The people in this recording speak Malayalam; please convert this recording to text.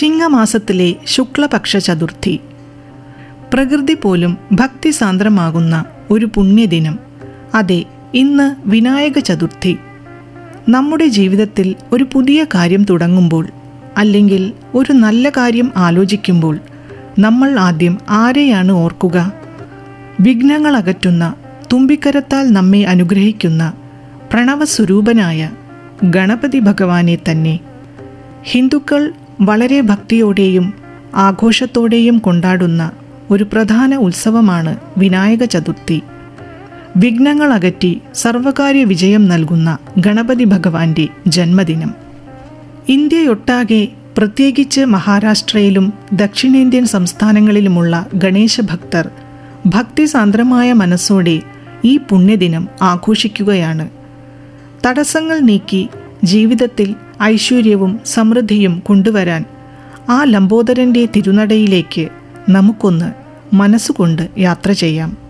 ചിങ്ങമാസത്തിലെ ശുക്ലപക്ഷ ചതുർത്ഥി പ്രകൃതി പോലും ഭക്തിസാന്ദ്രമാകുന്ന ഒരു പുണ്യദിനം അതെ ഇന്ന് വിനായക ചതുർത്ഥി നമ്മുടെ ജീവിതത്തിൽ ഒരു പുതിയ കാര്യം തുടങ്ങുമ്പോൾ അല്ലെങ്കിൽ ഒരു നല്ല കാര്യം ആലോചിക്കുമ്പോൾ നമ്മൾ ആദ്യം ആരെയാണ് ഓർക്കുക വിഘ്നങ്ങൾ അകറ്റുന്ന തുമ്പിക്കരത്താൽ നമ്മെ അനുഗ്രഹിക്കുന്ന പ്രണവസ്വരൂപനായ ഗണപതി ഭഗവാനെ തന്നെ ഹിന്ദുക്കൾ വളരെ ഭക്തിയോടെയും ആഘോഷത്തോടെയും കൊണ്ടാടുന്ന ഒരു പ്രധാന ഉത്സവമാണ് വിനായക ചതുർത്ഥി വിഘ്നങ്ങൾ അകറ്റി സർവകാര്യ വിജയം നൽകുന്ന ഗണപതി ഭഗവാന്റെ ജന്മദിനം ഇന്ത്യയൊട്ടാകെ പ്രത്യേകിച്ച് മഹാരാഷ്ട്രയിലും ദക്ഷിണേന്ത്യൻ സംസ്ഥാനങ്ങളിലുമുള്ള ഗണേശ ഭക്തർ ഭക്തിസാന്ദ്രമായ മനസ്സോടെ ഈ പുണ്യദിനം ആഘോഷിക്കുകയാണ് തടസ്സങ്ങൾ നീക്കി ജീവിതത്തിൽ ഐശ്വര്യവും സമൃദ്ധിയും കൊണ്ടുവരാൻ ആ ലംബോദരൻ്റെ തിരുനടയിലേക്ക് നമുക്കൊന്ന് മനസ്സുകൊണ്ട് യാത്ര ചെയ്യാം